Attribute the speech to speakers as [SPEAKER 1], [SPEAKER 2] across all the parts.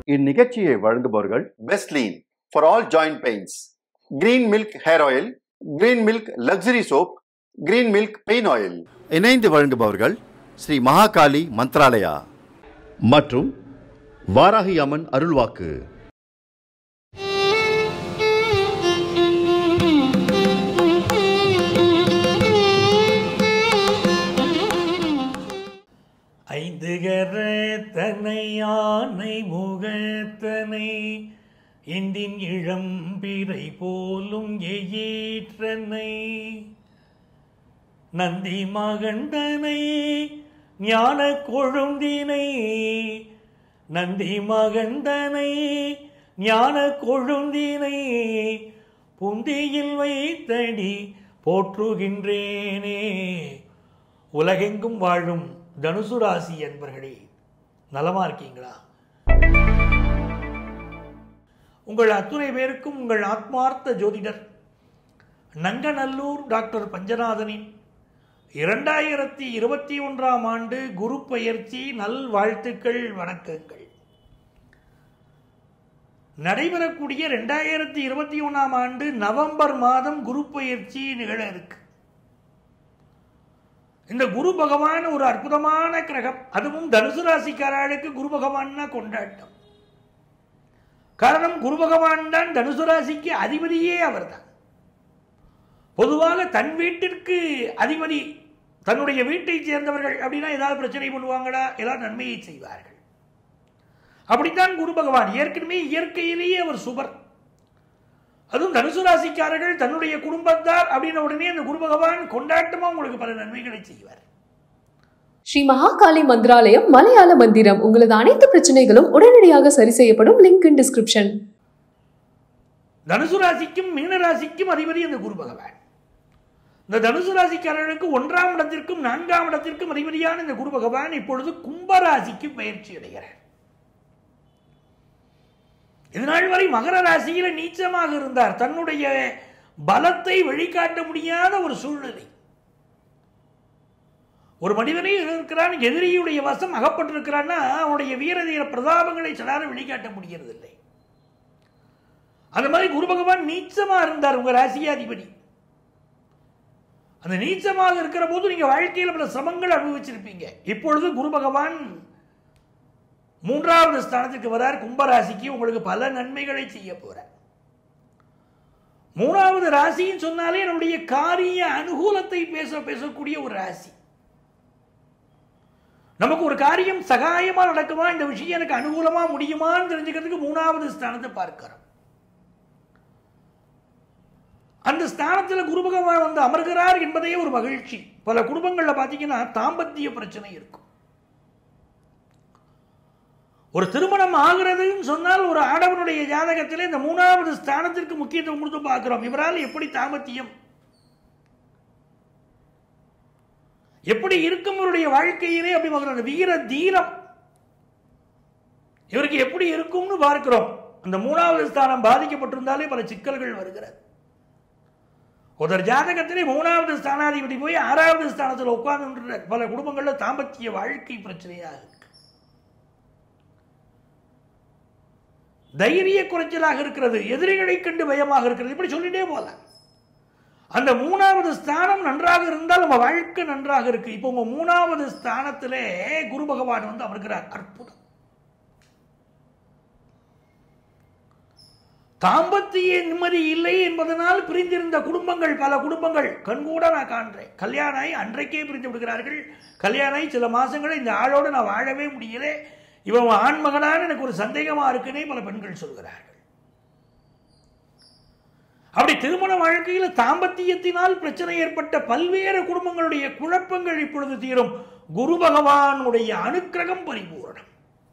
[SPEAKER 1] இந்நிகழ்ச்சியை வழங்குபவர்கள்
[SPEAKER 2] Bestlean for all joint pains green milk hair oil green milk luxury soap green milk pain oil
[SPEAKER 1] இணைந்து வழங்குபவர்கள் ஸ்ரீ மகாகாளி மந்த்ராலயா மற்றும் வாராகி அம்மன் அருள்வாக்கு
[SPEAKER 3] ஐந்து கரத்தனை யானை முகத்தனை இந்தின் இளம்பிறை போலும் எயிற்றனை நந்தி மகண்டனை ஞான கொழுந்தினை நந்தி மகண்டனை ஞான கொழுந்தினை புந்தியில் வைத்தடி போற்றுகின்றேனே உலகெங்கும் வாழும் தனுசு ராசி என்பர்களே நலமா இருக்கீங்களா உங்கள் அத்துணை பேருக்கும் உங்கள் ஆத்மார்த்த ஜோதிடர் நங்கநல்லூர் டாக்டர் பஞ்சநாதனின் இரண்டாயிரத்தி இருபத்தி ஒன்றாம் ஆண்டு குரு பயிற்சி நல் வாழ்த்துக்கள் வணக்கங்கள் நடைபெறக்கூடிய ரெண்டாயிரத்தி இருபத்தி ஒன்றாம் ஆண்டு நவம்பர் மாதம் குரு பயிற்சி நிகழ இருக்கு இந்த குரு பகவான் ஒரு அற்புதமான கிரகம் அதுவும் தனுசு ராசிக்காரர்களுக்கு குரு பகவான்னா கொண்டாட்டம் காரணம் குரு பகவான் தான் தனுசு ராசிக்கு அதிபதியே அவர்தான் பொதுவாக தன் வீட்டிற்கு அதிபதி தன்னுடைய வீட்டைச் சேர்ந்தவர்கள் அப்படின்னா ஏதாவது பிரச்சனை பண்ணுவாங்களா ஏதாவது நன்மையை செய்வார்கள் அப்படித்தான் குரு பகவான் ஏற்கனவே இயற்கையிலேயே அவர் சுபர் அதுவும் தனுசு ராசிக்காரர்கள் தன்னுடைய குடும்பத்தார் அப்படின்ன உடனே அந்த குரு பகவான் கொண்டாட்டமா உங்களுக்கு பல நன்மைகளை செய்வார்
[SPEAKER 4] ஸ்ரீ மகாகாளி மந்திராலயம் மலையாள மந்திரம் உங்களது அனைத்து பிரச்சனைகளும் உடனடியாக சரி செய்யப்படும் லிங்க் இன் டிஸ்கிரிப்ஷன்
[SPEAKER 3] தனுசு ராசிக்கும் மீன ராசிக்கும் அதிபதி அந்த குரு பகவான் இந்த தனுசு ராசிக்காரர்களுக்கு ஒன்றாம் இடத்திற்கும் நான்காம் இடத்திற்கும் அதிபதியான இந்த குரு பகவான் இப்பொழுது கும்பராசிக்கு பயிற்சி அடைகிறார் இதனால் வரை மகர ராசியில நீச்சமாக இருந்தார் தன்னுடைய பலத்தை வெளிக்காட்ட முடியாத ஒரு சூழ்நிலை ஒரு மனிதனே இருக்கிறான் எதிரியுடைய வசம் அகப்பட்டிருக்கிறான்னா அவனுடைய வீரதீர பிரதாபங்களை சிலார வெளிக்காட்ட முடியறதில்லை அந்த மாதிரி குரு பகவான் நீச்சமா இருந்தார் உங்க ராசியாதிபதி அந்த நீச்சமாக இருக்கிற போது நீங்க வாழ்க்கையில் பல சிரமங்கள் அனுபவிச்சிருப்பீங்க இப்பொழுது குரு பகவான் மூன்றாவது ஸ்தானத்துக்கு வரார் கும்பராசிக்கு உங்களுக்கு பல நன்மைகளை செய்ய போறார் மூணாவது ராசின்னு சொன்னாலே நம்முடைய காரிய அனுகூலத்தை பேச பேசக்கூடிய ஒரு ராசி நமக்கு ஒரு காரியம் சகாயமா நடக்குமா இந்த விஷயம் எனக்கு அனுகூலமா முடியுமான்னு தெரிஞ்சுக்கிறதுக்கு மூணாவது ஸ்தானத்தை பார்க்கிறோம் அந்த ஸ்தானத்தில் குரு பகவான் வந்து அமர்கிறார் என்பதே ஒரு மகிழ்ச்சி பல குடும்பங்களில் பார்த்தீங்கன்னா தாம்பத்திய பிரச்சனை இருக்கும் ஒரு திருமணம் ஆகிறதுன்னு சொன்னால் ஒரு ஆடவனுடைய ஜாதகத்தில் இந்த மூணாவது ஸ்தானத்திற்கு முக்கியத்துவம் கொடுத்து பார்க்கிறோம் இவரால் எப்படி தாம்பத்தியம் எப்படி இருக்கும் இவருடைய வாழ்க்கையிலே அப்படி பார்க்கிறோம் வீர தீரம் இவருக்கு எப்படி இருக்கும்னு பார்க்கிறோம் அந்த மூணாவது ஸ்தானம் பாதிக்கப்பட்டிருந்தாலே பல சிக்கல்கள் வருகிறது ஒருத்தர் ஜாதகத்திலே மூணாவது ஸ்தானாதிபதி போய் ஆறாவது ஸ்தானத்தில் உட்கார்ந்து பல குடும்பங்களில் தாம்பத்திய வாழ்க்கை பிரச்சனையாக இருக்கு தைரிய குறைச்சலாக இருக்கிறது எதிரிகளை கண்டு பயமாக இருக்கிறது இப்படி சொல்லிட்டே போகலாம் அந்த மூணாவது ஸ்தானம் நன்றாக இருந்தால் நம்ம வாழ்க்கை நன்றாக இருக்கு இப்போ உங்க மூணாவது ஸ்தானத்திலே குரு பகவான் வந்து அமர்கிறார் அற்புதம் தாம்பத்திய நிம்மதி இல்லை என்பதனால் பிரிந்திருந்த குடும்பங்கள் பல குடும்பங்கள் கண்கூட நான் காண்றேன் கல்யாணம் ஆகி அன்றைக்கே பிரிந்து விடுகிறார்கள் கல்யாணம் ஆகி சில மாசங்கள் இந்த ஆளோடு நான் வாழவே முடியல இவன் ஆண்மகனான எனக்கு ஒரு சந்தேகமா இருக்குன்னே பல பெண்கள் சொல்கிறார்கள் அப்படி திருமண வாழ்க்கையில் தாம்பத்தியத்தினால் பிரச்சனை ஏற்பட்ட பல்வேறு குடும்பங்களுடைய குழப்பங்கள் இப்பொழுது தீரும் குரு பகவானுடைய அனுக்கிரகம் பரிபூரணம்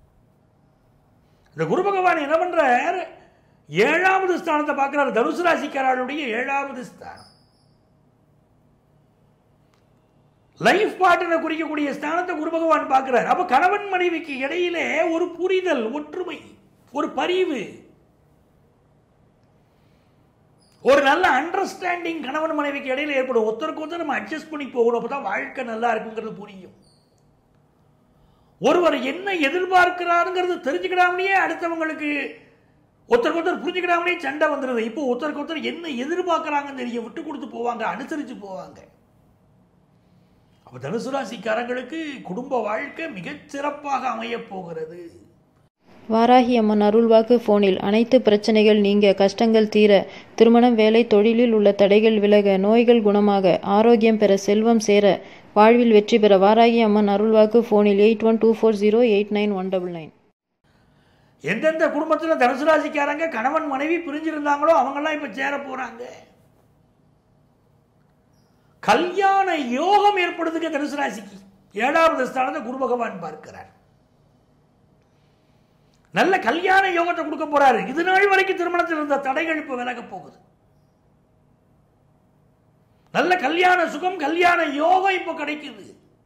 [SPEAKER 3] இந்த குரு பகவான் என்ன பண்றார் ஏழாவது ஸ்தானத்தை பார்க்கிறார் தனுசு ராசிக்காரருடைய ஏழாவது ஸ்தானம் லைஃப் பார்ட்னரை குறிக்கக்கூடிய ஸ்தானத்தை குரு பகவான் பார்க்கிறார் அப்ப கணவன் மனைவிக்கு இடையிலே ஒரு புரிதல் ஒற்றுமை ஒரு பரிவு ஒரு நல்ல அண்டர்ஸ்டாண்டிங் கணவன் மனைவிக்கு இடையில ஏற்படும் ஒருத்தருக்கு ஒருத்தர் நம்ம அட்ஜஸ்ட் பண்ணி போகணும் அப்பதான் வாழ்க்கை நல்லா இருக்குங்கிறது புரியும் ஒருவர் என்ன எதிர்பார்க்கிறாருங்கிறது தெரிஞ்சுக்கிடாமலேயே அடுத்தவங்களுக்கு ஒருத்தருக்கு ஒருத்தர் புரிஞ்சுக்கிடாமலே சண்டை வந்துடுது இப்போ ஒருத்தருக்கு ஒருத்தர் என்ன எதிர்பார்க்குறாங்கன்னு தெரிய விட்டு கொடுத்து போவாங்க அனுசரித்து போவாங்க அப்போ தனுசு ராசிக்காரங்களுக்கு குடும்ப வாழ்க்கை மிகச் சிறப்பாக அமையப் போகிறது
[SPEAKER 5] வாராகி அம்மன் அருள்வாக்கு ஃபோனில் அனைத்து பிரச்சனைகள் நீங்க கஷ்டங்கள் தீர திருமணம் வேலை தொழிலில் உள்ள தடைகள் விலக நோய்கள் குணமாக ஆரோக்கியம் பெற செல்வம் சேர வாழ்வில் வெற்றி பெற வாராகி அம்மன் அருள்வாக்கு ஃபோனில் eight one two four zero eight nine one double nine
[SPEAKER 3] எந்தெந்த குடும்பத்தில் தனுசு ராசிக்காரங்க கணவன் மனைவி பிரிஞ்சிருந்தாங்களோ அவங்கெல்லாம் இப்போ சேர போறாங்க கல்யாண யோகம் ஏற்படுதுங்க தனுசு ராசிக்கு ஏழாவது ஸ்தானத்தை குரு பகவான் பார்க்கிறார் நல்ல கல்யாண யோகத்தை கொடுக்க போறாரு இது நாள் வரைக்கும் திருமணத்தில் இருந்த தடைகள் இப்போ விலக போகுது நல்ல கல்யாண சுகம் கல்யாண யோகம் இப்போ கிடைக்குது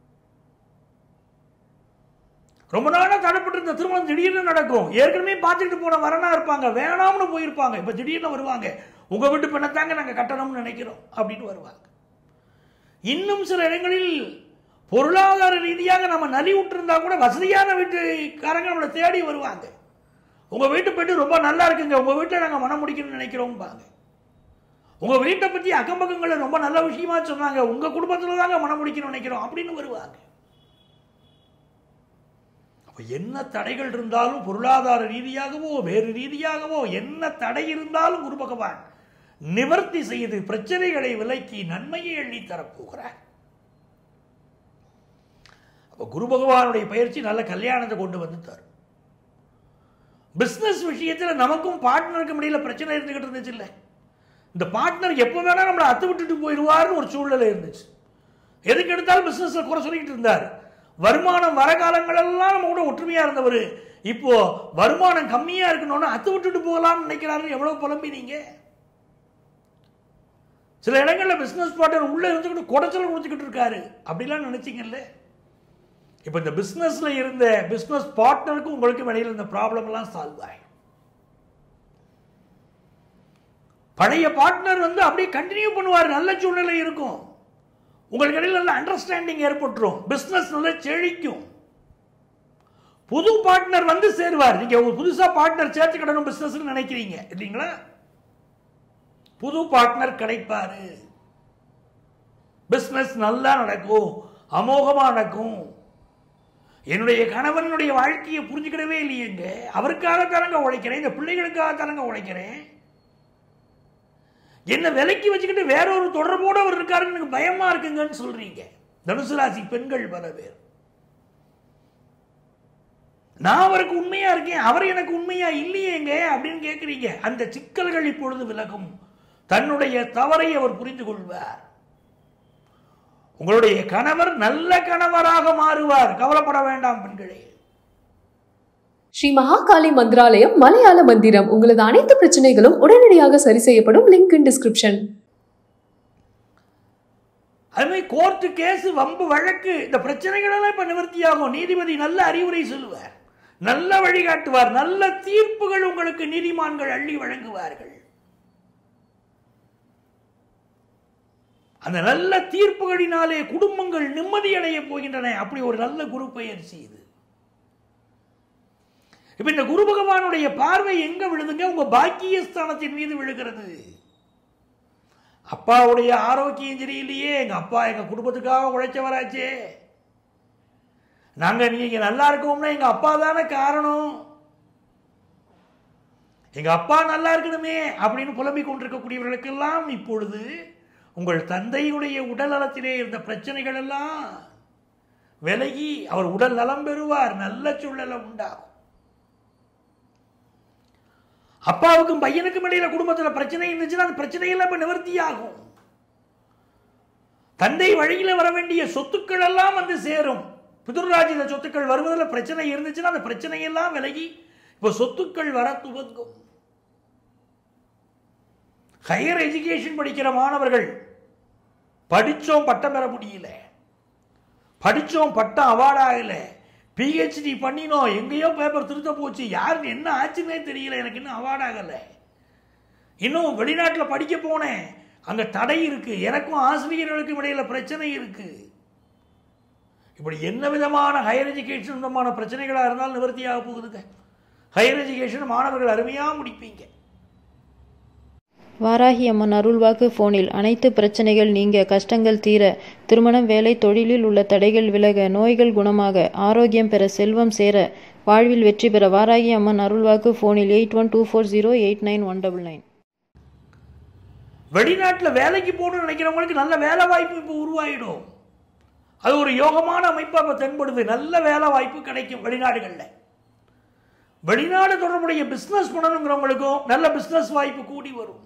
[SPEAKER 3] ரொம்ப நாளா தடைப்பட்டு இருந்த திருமணம் திடீர்னு நடக்கும் ஏற்கனவே பார்த்துக்கிட்டு போன வரனா இருப்பாங்க வேணாம்னு போயிருப்பாங்க இப்ப திடீர்னு வருவாங்க உங்க வீட்டு பெண்ணத்தாங்க நாங்க கட்டணும்னு நினைக்கிறோம் அப்படின்னு வருவாங்க இன்னும் சில இடங்களில் பொருளாதார ரீதியாக நம்ம நலிவுட்டு இருந்தா கூட வசதியான வீட்டுக்காரங்க நம்மளை தேடி வருவாங்க உங்க வீட்டு பெண்ணு ரொம்ப நல்லா இருக்குங்க உங்க வீட்டில் நாங்க மனம் முடிக்கணும்னு நினைக்கிறோம்பாங்க உங்க வீட்டை பத்தி அக்கம் பக்கங்களை ரொம்ப நல்ல விஷயமா சொன்னாங்க உங்க குடும்பத்துல தாங்க மனம் முடிக்கணும்னு நினைக்கிறோம் அப்படின்னு வருவாங்க அப்ப என்ன தடைகள் இருந்தாலும் பொருளாதார ரீதியாகவோ வேறு ரீதியாகவோ என்ன தடை இருந்தாலும் குரு பகவான் நிவர்த்தி செய்து பிரச்சனைகளை விலக்கி நன்மையை எண்ணி தரப்போகிறார் அப்ப குரு பகவானுடைய பயிற்சி நல்ல கல்யாணத்தை கொண்டு வந்து தரும் பிசினஸ் விஷயத்துல நமக்கும் பார்ட்னருக்கு முடியல பிரச்சனை இருந்துகிட்டு இருந்துச்சு இல்லை இந்த பார்ட்னர் எப்போ வேணா நம்மளை அத்து விட்டுட்டு போயிடுவார்னு ஒரு சூழ்நிலை இருந்துச்சு எதுக்கு எடுத்தாலும் பிசினஸ்ல குறை சொல்லிக்கிட்டு இருந்தார் வருமானம் வர காலங்களெல்லாம் நம்ம கூட ஒற்றுமையா இருந்தவர் இப்போ வருமானம் கம்மியா இருக்கணும்னு அத்து விட்டுட்டு போகலாம்னு நினைக்கிறாரு எவ்வளவு புலம்பினீங்க சில இடங்கள்ல பிசினஸ் பார்ட்னர் உள்ள இருந்துக்கிட்டு குடைச்சல் கொடுத்துக்கிட்டு இருக்காரு அப்படிலாம் நினைச்சீங்கல்ல இப்போ இந்த பிசினஸ்ல இருந்த பிசினஸ் பார்ட்னருக்கும் உங்களுக்கு இடையில இந்த ப்ராப்ளம் எல்லாம் சால்வ் ஆகும் பழைய பார்ட்னர் வந்து அப்படியே கண்டினியூ பண்ணுவார் நல்ல சூழ்நிலை இருக்கும் உங்களுக்கு இடையில நல்ல அண்டர்ஸ்டாண்டிங் ஏற்பட்டுரும் பிசினஸ் நல்ல செழிக்கும் புது பார்ட்னர் வந்து சேருவார் நீங்க ஒரு புதுசா பார்ட்னர் சேர்த்துக்கிடணும் பிசினஸ் நினைக்கிறீங்க இல்லைங்களா புது பார்ட்னர் கிடைப்பாரு பிசினஸ் நல்லா நடக்கும் அமோகமா நடக்கும் என்னுடைய கணவனுடைய வாழ்க்கையை புரிஞ்சுக்கிடவே இல்லையேங்க அவருக்காக தரங்க உழைக்கிறேன் இந்த பிள்ளைகளுக்காக தரங்க உழைக்கிறேன் என்ன விலைக்கு வச்சுக்கிட்டு வேற ஒரு தொடர்போடு அவர் இருக்காருன்னு எனக்கு பயமா இருக்குங்கன்னு சொல்றீங்க தனுசு ராசி பெண்கள் பல பேர் நான் அவருக்கு உண்மையா இருக்கேன் அவர் எனக்கு உண்மையா இல்லையேங்க அப்படின்னு கேட்குறீங்க அந்த சிக்கல்கள் இப்பொழுது விலகும் தன்னுடைய தவறை அவர் புரிந்து கொள்வார் உங்களுடைய கணவர் நல்ல கணவராக மாறுவார் கவலைப்பட வேண்டாம் பெண்களே
[SPEAKER 4] ஸ்ரீ மகாகாளி மந்திராலயம் மலையாள மந்திரம் உங்களது அனைத்து பிரச்சனைகளும் உடனடியாக சரி செய்யப்படும் லிங்க் இன் டிஸ்கிரிப்ஷன்
[SPEAKER 3] அதுமாதிரி கோர்ட்டு கேஸ் வம்பு வழக்கு இந்த பிரச்சனைகளெல்லாம் இப்ப நிவர்த்தியாகும் நீதிபதி நல்ல அறிவுரை சொல்லுவார் நல்ல வழிகாட்டுவார் நல்ல தீர்ப்புகள் உங்களுக்கு நீதிமான்கள் அள்ளி வழங்குவார்கள் அந்த நல்ல தீர்ப்புகளினாலே குடும்பங்கள் நிம்மதியடைய போகின்றன அப்படி ஒரு நல்ல குரு பயிற்சி இது இப்ப இந்த குரு பகவானுடைய பார்வை எங்க விழுதுங்க உங்க பாக்கியஸ்தானத்தின் மீது விழுகிறது அப்பாவுடைய ஆரோக்கியம் சரியில்லையே எங்க அப்பா எங்க குடும்பத்துக்காக உழைச்சவராச்சே நாங்க நீங்க நல்லா இருக்கோம்னா எங்க அப்பா தானே காரணம் எங்க அப்பா நல்லா இருக்கணுமே அப்படின்னு புலம்பிக் கொண்டிருக்கக்கூடியவர்களுக்கெல்லாம் இப்பொழுது உங்கள் தந்தையுடைய உடல் நலத்திலே இருந்த பிரச்சனைகள் எல்லாம் விலகி அவர் உடல் நலம் பெறுவார் நல்ல சூழலை உண்டாகும் அப்பாவுக்கும் பையனுக்கும் இடையில குடும்பத்துல பிரச்சனை இருந்துச்சுன்னா அந்த பிரச்சனையெல்லாம் இப்ப நிவர்த்தி ஆகும் தந்தை வழியில வர வேண்டிய சொத்துக்கள் எல்லாம் வந்து சேரும் பிதுர்ராஜித சொத்துக்கள் வருவதில் பிரச்சனை இருந்துச்சுன்னா அந்த பிரச்சனையெல்லாம் விலகி இப்போ சொத்துக்கள் வர துவங்கும் ஹையர் எஜுகேஷன் படிக்கிற மாணவர்கள் படிச்சோம் பட்டம் பெற முடியல படிச்சோம் பட்டம் அவார்ட் ஆகல பிஹெச்டி பண்ணினோம் எங்கேயோ பேப்பர் திருத்த போச்சு யாருக்கு என்ன ஆச்சுன்னே தெரியல எனக்கு இன்னும் அவார்ட் ஆகல இன்னும் வெளிநாட்டில் படிக்க போனேன் அங்க தடை இருக்கு எனக்கும் ஆசிரியர்களுக்கும் இடையில பிரச்சனை இருக்கு இப்படி என்ன விதமான ஹையர் எஜுகேஷன் விதமான பிரச்சனைகளாக இருந்தாலும் நிவர்த்தியாக போகுதுங்க ஹையர் எஜுகேஷன் மாணவர்கள் அருமையாக முடிப்பீங்க
[SPEAKER 5] வாராகி அம்மன் அருள்வாக்கு ஃபோனில் அனைத்து பிரச்சனைகள் நீங்க கஷ்டங்கள் தீர திருமணம் வேலை தொழிலில் உள்ள தடைகள் விலக நோய்கள் குணமாக ஆரோக்கியம் பெற செல்வம் சேர வாழ்வில் வெற்றி பெற வாராகி அம்மன் அருள்வாக்கு ஃபோனில் eight one two four zero eight nine one double nine
[SPEAKER 3] வெளிநாட்டில் வேலைக்கு போகணும்னு நினைக்கிறவங்களுக்கு நல்ல வேலை வாய்ப்பு இப்போ உருவாயிடும் அது ஒரு யோகமான அமைப்பாக இப்போ தென்படுது நல்ல வேலை வாய்ப்பு கிடைக்கும் வெளிநாடுகளில் வெளிநாடு தொடர்புடைய பிஸ்னஸ் பண்ணணுங்கிறவங்களுக்கும் நல்ல பிஸ்னஸ் வாய்ப்பு கூடி வரும்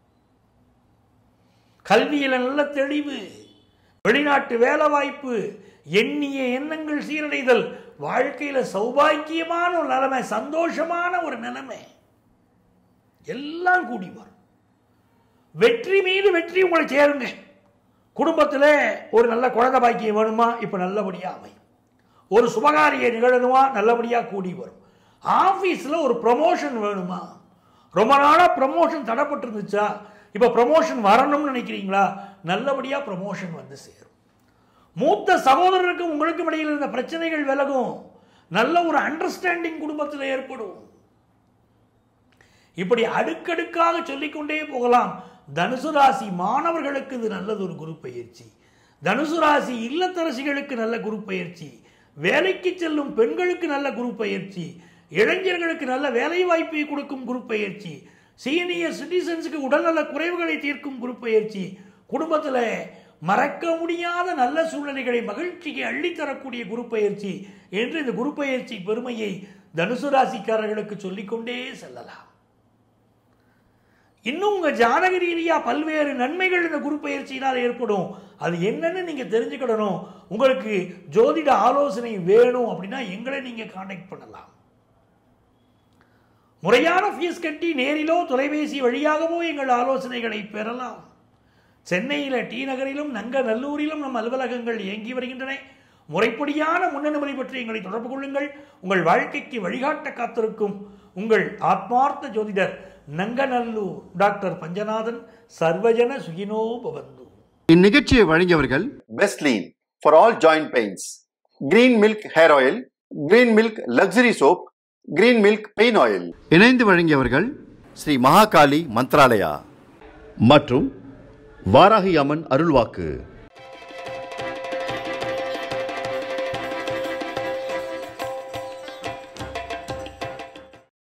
[SPEAKER 3] கல்வியில் நல்ல தெளிவு வெளிநாட்டு வேலை வாய்ப்பு எண்ணிய எண்ணங்கள் சீரடைதல் வாழ்க்கையில சௌபாக்கியமான ஒரு நிலைமை சந்தோஷமான ஒரு நிலைமை எல்லாம் கூடி வரும் வெற்றி மீது வெற்றி உங்களை சேருங்க குடும்பத்தில் ஒரு நல்ல குழந்தை பாக்கியம் வேணுமா இப்போ நல்லபடியாக அமையும் ஒரு சுபகாரிய நிகழணுமா நல்லபடியாக கூடி வரும் ஆஃபீஸில் ஒரு ப்ரமோஷன் வேணுமா ரொம்ப நாளாக ப்ரமோஷன் தடைப்பட்டு இருந்துச்சா இப்போ ப்ரமோஷன் வரணும்னு நினைக்கிறீங்களா நல்லபடியாக ப்ரமோஷன் வந்து சேரும் மூத்த சகோதரருக்கும் உங்களுக்கும் இடையில் இருந்த பிரச்சனைகள் விலகும் நல்ல ஒரு அண்டர்ஸ்டாண்டிங் குடும்பத்தில் ஏற்படும் இப்படி அடுக்கடுக்காக சொல்லிக்கொண்டே போகலாம் தனுசு ராசி மாணவர்களுக்கு இது நல்லது ஒரு குரு பயிற்சி தனுசு ராசி இல்லத்தரசிகளுக்கு நல்ல குரு பயிற்சி வேலைக்கு செல்லும் பெண்களுக்கு நல்ல குரு பயிற்சி இளைஞர்களுக்கு நல்ல வேலை வாய்ப்பை கொடுக்கும் குரு பயிற்சி சீனியர் சிட்டிசன்ஸுக்கு உடல்நல குறைவுகளை தீர்க்கும் குரு பயிற்சி குடும்பத்தில் மறக்க முடியாத நல்ல சூழ்நிலைகளை மகிழ்ச்சிக்கு அள்ளித்தரக்கூடிய குரு பயிற்சி என்று இந்த குரு பயிற்சி பெருமையை தனுசு ராசிக்காரர்களுக்கு சொல்லிக்கொண்டே செல்லலாம் இன்னும் உங்க ஜாதக ரீதியா பல்வேறு நன்மைகள் இந்த குரு பயிற்சியினால் ஏற்படும் அது என்னன்னு நீங்க தெரிஞ்சுக்கிடணும் உங்களுக்கு ஜோதிட ஆலோசனை வேணும் அப்படின்னா எங்களை நீங்க காண்டாக்ட் பண்ணலாம் முறையான ஃபீஸ் கட்டி நேரிலோ தொலைபேசி வழியாகவோ எங்கள் ஆலோசனைகளை பெறலாம் சென்னையில் டி நகரிலும் நங்கநல்லூரிலும் நம் அலுவலகங்கள் இயங்கி வருகின்றன முறைப்படியான முன்னனுமதி பற்றி எங்களை தொடர்பு கொள்ளுங்கள் உங்கள் வாழ்க்கைக்கு வழிகாட்ட காத்திருக்கும் உங்கள் ஆத்மார்த்த ஜோதிடர் நங்கநல்லூர் டாக்டர் பஞ்சநாதன் சர்வஜன சுகினோ பவந்து
[SPEAKER 1] இந்நிகழ்ச்சியை வழங்கியவர்கள்
[SPEAKER 2] Bestlean for all joint pains green milk hair oil green milk luxury soap green milk pain oil
[SPEAKER 1] இணைந்து வழங்கியவர்கள்
[SPEAKER 2] ஸ்ரீ மகாகாளி மந்த்ராலயா
[SPEAKER 1] மற்றும் வாராகி அம்மன் அருள்வாக்கு